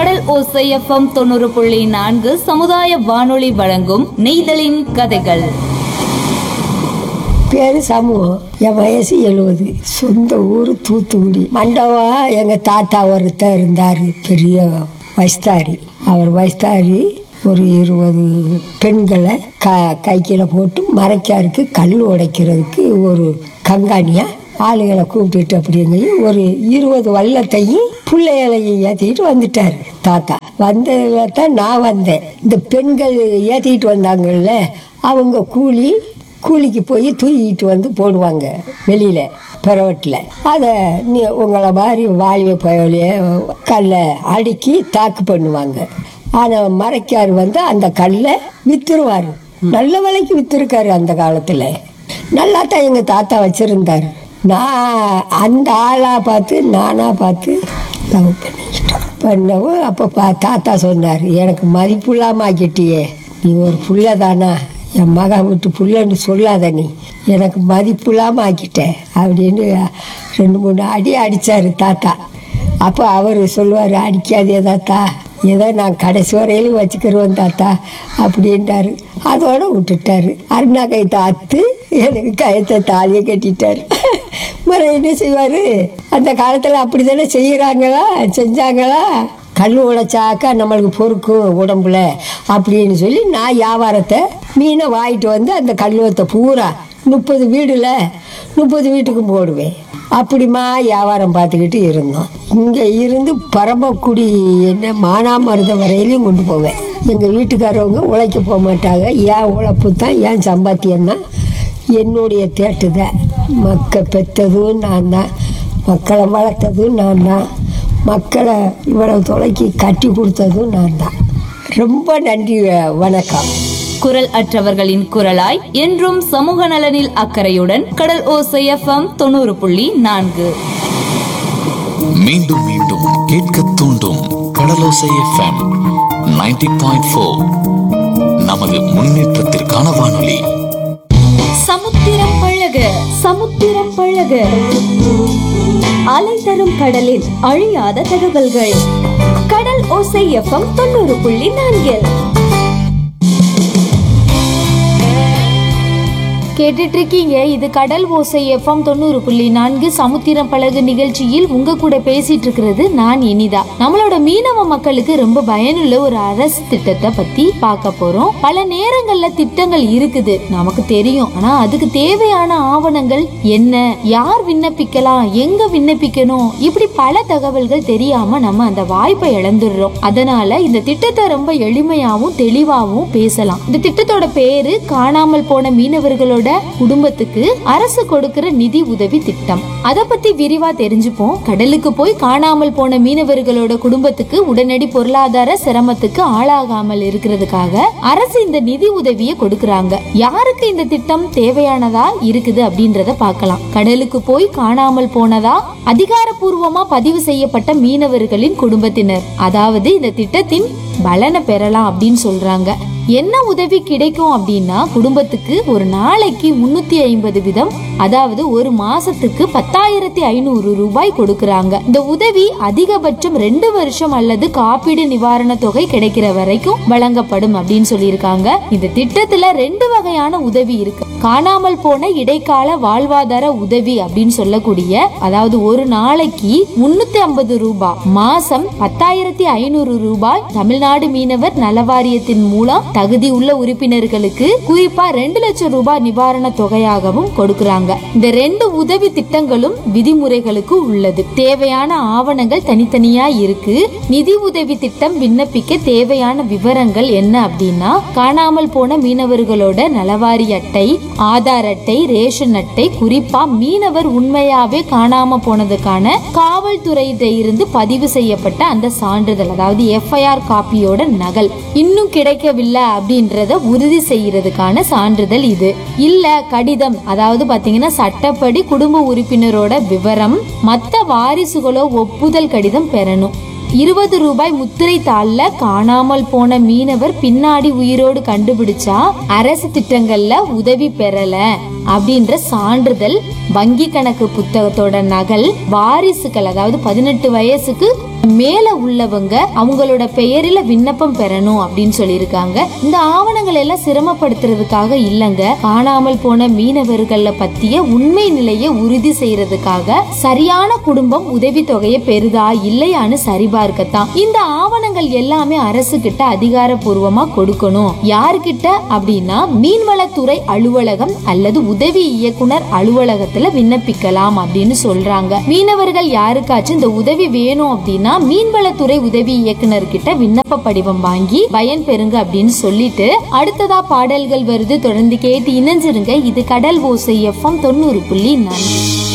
கடல் ஓசை எஃப்எம் தொண்ணூறு புள்ளி நான்கு சமுதாய வானொலி வழங்கும் நெய்தலின் கதைகள் பேரு சமூகம் என் வயசு எழுபது சொந்த ஊர் தூத்துக்குடி மண்டபா எங்க தாத்தா ஒருத்தர் இருந்தார் பெரிய வயஸ்தாரி அவர் வயஸ்தாரி ஒரு இருபது பெண்களை க கைக்கில போட்டு மறைக்காருக்கு கல் உடைக்கிறதுக்கு ஒரு கங்காணியா ஆளுகளை கூப்பிட்டுட்டு அப்படிங்கையும் ஒரு இருபது வள்ளத்தையும் பிள்ளைகளையும் ஏற்றிக்கிட்டு வந்துட்டாரு தாத்தா வந்ததுல தான் நான் வந்தேன் இந்த பெண்கள் ஏற்றிக்கிட்டு வந்தாங்கல்ல அவங்க கூலி கூலிக்கு போய் தூக்கிட்டு வந்து போடுவாங்க வெளியில பிறவட்டில் அதை நீ உங்களை மாதிரி வாலிய பயலைய கல்லை அடுக்கி தாக்கு பண்ணுவாங்க ஆனால் மறைக்கார் வந்து அந்த கல்லை வித்துருவார் நல்ல விலைக்கு வித்துருக்காரு அந்த காலத்தில் நல்லா தான் எங்கள் தாத்தா வச்சுருந்தார் நான் அந்த ஆளாக பார்த்து நானாக பார்த்து லவ் பண்ணிக்கிட்டோம் பண்ணவும் அப்போ பா தாத்தா சொன்னார் எனக்கு மதிப்பு இல்லாமல் ஆக்கிட்டியே நீ ஒரு புள்ள தானா என் மகா விட்டு புள்ளன்னு சொல்லாத நீ எனக்கு மதிப்பு இல்லாமல் ஆக்கிட்டேன் அப்படின்னு ரெண்டு மூணு அடி அடித்தார் தாத்தா அப்போ அவர் சொல்லுவார் அடிக்காதே தாத்தா ஏதோ நான் கடைசி வரையிலும் வச்சுக்கிறோம் தாத்தா அப்படின்ட்டாரு அதோட விட்டுட்டாரு அருணா கைத்தை அத்து எனக்கு கயத்தை தாலியை கட்டிட்டாரு மறு என்ன செய்வார் அந்த காலத்தில் அப்படி தானே செய்கிறாங்களா செஞ்சாங்களா கல் உடைச்சாக்கா நம்மளுக்கு பொறுக்கும் உடம்புல அப்படின்னு சொல்லி நான் வியாபாரத்தை மீனை வாங்கிட்டு வந்து அந்த கல்லுவத்தை பூரா முப்பது வீடுல முப்பது வீட்டுக்கும் போடுவேன் அப்படிமா வியாபாரம் பார்த்துக்கிட்டு இருந்தோம் இங்கே இருந்து பரமக்குடி என்ன மானாமருத வரையிலையும் கொண்டு போவேன் எங்கள் வீட்டுக்காரவங்க உழைக்க போக மாட்டாங்க ஏன் உழைப்பு தான் ஏன் சம்பாத்தியம் தான் என்னுடைய தேட்டு தான் மக்க பெற்றதும் நான் தான் மக்களை வளர்த்ததும் நான் தான் மக்களை இவ்வளவு தொலைக்கு கட்டி கொடுத்ததும் நான் தான் ரொம்ப நன்றி வணக்கம் குரல் அற்றவர்களின் குரலாய் என்றும் சமூக நலனில் அக்கறையுடன் கடல் ஓசை எஃப்எம் தொண்ணூறு புள்ளி நான்கு மீண்டும் மீண்டும் கேட்க தூண்டும் கடலோசை எஃப்எம் 90.4 பாயிண்ட் ஃபோர் நமது முன்னேற்றத்திற்கான வானொலி சமுத்திரம் பழக சமுத்திரம் பழக அலை தரும் கடலில் அழியாத தகவல்கள் கடல் ஓசை எஃப்எம் தொண்ணூறு புள்ளி நான்கில் கேட்டுட்டு இருக்கீங்க இது கடல் ஓசை எஃப்எம் தொண்ணூறு புள்ளி நான்கு சமுத்திரம் பழகு நிகழ்ச்சியில் உங்க கூட பேசிட்டு இருக்கிறது நான் இனிதா நம்மளோட மீனவ மக்களுக்கு ரொம்ப பயனுள்ள ஒரு அரசு திட்டத்தை பத்தி பார்க்க போறோம் பல நேரங்கள்ல திட்டங்கள் இருக்குது நமக்கு தெரியும் ஆனா அதுக்கு தேவையான ஆவணங்கள் என்ன யார் விண்ணப்பிக்கலாம் எங்க விண்ணப்பிக்கணும் இப்படி பல தகவல்கள் தெரியாம நம்ம அந்த வாய்ப்பை இழந்துடுறோம் அதனால இந்த திட்டத்தை ரொம்ப எளிமையாவும் தெளிவாவும் பேசலாம் இந்த திட்டத்தோட பேரு காணாமல் போன மீனவர்களோட குடும்பத்துக்கு அரசு கொடுக்கிற நிதி உதவி திட்டம் அத பத்தி விரிவா தெரிஞ்சுப்போம் கடலுக்கு போய் காணாமல் போன மீனவர்களோட குடும்பத்துக்கு உடனடி பொருளாதார சிரமத்துக்கு ஆளாகாமல் இருக்கிறதுக்காக அரசு இந்த நிதி உதவியை கொடுக்கறாங்க யாருக்கு இந்த திட்டம் தேவையானதா இருக்குது அப்படின்றத பார்க்கலாம் கடலுக்கு போய் காணாமல் போனதா அதிகாரப்பூர்வமா பதிவு செய்யப்பட்ட மீனவர்களின் குடும்பத்தினர் அதாவது இந்த திட்டத்தின் பலனை பெறலாம் அப்படின்னு சொல்றாங்க என்ன உதவி கிடைக்கும் அப்படின்னா குடும்பத்துக்கு ஒரு நாளைக்கு முன்னூத்தி ஐம்பது விதம் அதாவது ஒரு மாசத்துக்கு பத்தாயிரத்தி ஐநூறு ரூபாய் கொடுக்கறாங்க இந்த உதவி அதிகபட்சம் ரெண்டு வருஷம் அல்லது காப்பீடு நிவாரண தொகை கிடைக்கிற வரைக்கும் வழங்கப்படும் அப்படின்னு சொல்லியிருக்காங்க இந்த திட்டத்துல ரெண்டு வகையான உதவி இருக்கு காணாமல் போன இடைக்கால வாழ்வாதார உதவி அப்படின்னு சொல்லக்கூடிய அதாவது ஒரு நாளைக்கு முன்னூத்தி ஐம்பது ரூபாய் மாசம் பத்தாயிரத்தி ஐநூறு ரூபாய் தமிழ்நாடு மீனவர் நலவாரியத்தின் மூலம் தகுதி உள்ள உறுப்பினர்களுக்கு குறிப்பா ரெண்டு லட்சம் ரூபாய் நிவாரண தொகையாகவும் கொடுக்கறாங்க இந்த ரெண்டு உதவி திட்டங்களும் விதிமுறைகளுக்கு உள்ளது தேவையான ஆவணங்கள் தனித்தனியா இருக்கு நிதி உதவி திட்டம் விண்ணப்பிக்க தேவையான விவரங்கள் என்ன அப்படின்னா காணாமல் போன மீனவர்களோட நலவாரி அட்டை ஆதார் அட்டை ரேஷன் அட்டை குறிப்பா மீனவர் உண்மையாவே காணாம போனதுக்கான காவல்துறையிட்ட இருந்து பதிவு செய்யப்பட்ட அந்த சான்றிதழ் அதாவது எஃப்ஐஆர் காப்பியோட நகல் இன்னும் கிடைக்கவில்லை அப்படின்றத உறுதி செய்யறதுக்கான சான்றிதழ் இது இல்ல கடிதம் அதாவது பாத்தீங்கன்னா சட்டப்படி குடும்ப உறுப்பினரோட விவரம் மத்த வாரிசுகளோ ஒப்புதல் கடிதம் பெறணும் இருபது ரூபாய் முத்திரை தாள்ல காணாமல் போன மீனவர் பின்னாடி உயிரோடு கண்டுபிடிச்சா அரசு திட்டங்கள்ல உதவி பெறல அப்படின்ற சான்றிதழ் வங்கி கணக்கு புத்தகத்தோட நகல் வாரிசுகள் அதாவது பதினெட்டு வயசுக்கு மேல உள்ளவங்க அவங்களோட பெயரில விண்ணப்பம் பெறணும் அப்படின்னு சொல்லியிருக்காங்க இந்த ஆவணங்கள் எல்லாம் சிரமப்படுத்துறதுக்காக இல்லங்க காணாமல் போன மீனவர்கள பத்திய உண்மை நிலையை உறுதி செய்யறதுக்காக சரியான குடும்பம் உதவித்தொகையை பெறுதா இல்லையான்னு சரிபார்க்கத்தான் இந்த ஆவணங்கள் எல்லாமே அரசு கிட்ட அதிகாரப்பூர்வமா கொடுக்கணும் யார்கிட்ட அப்படின்னா மீன்வளத்துறை அலுவலகம் அல்லது உதவி இயக்குனர் அலுவலகத்துல விண்ணப்பிக்கலாம் அப்படின்னு சொல்றாங்க மீனவர்கள் யாருக்காச்சும் இந்த உதவி வேணும் அப்படின்னா மீன்வளத்துறை உதவி இயக்குனர் கிட்ட விண்ணப்ப படிவம் வாங்கி பயன் பெறுங்க அப்படின்னு சொல்லிட்டு அடுத்ததா பாடல்கள் வருது தொடர்ந்து கேட்டு இணைஞ்சிருங்க இது கடல் ஓசை எஃப்எம் தொண்ணூறு புள்ளி நான்கு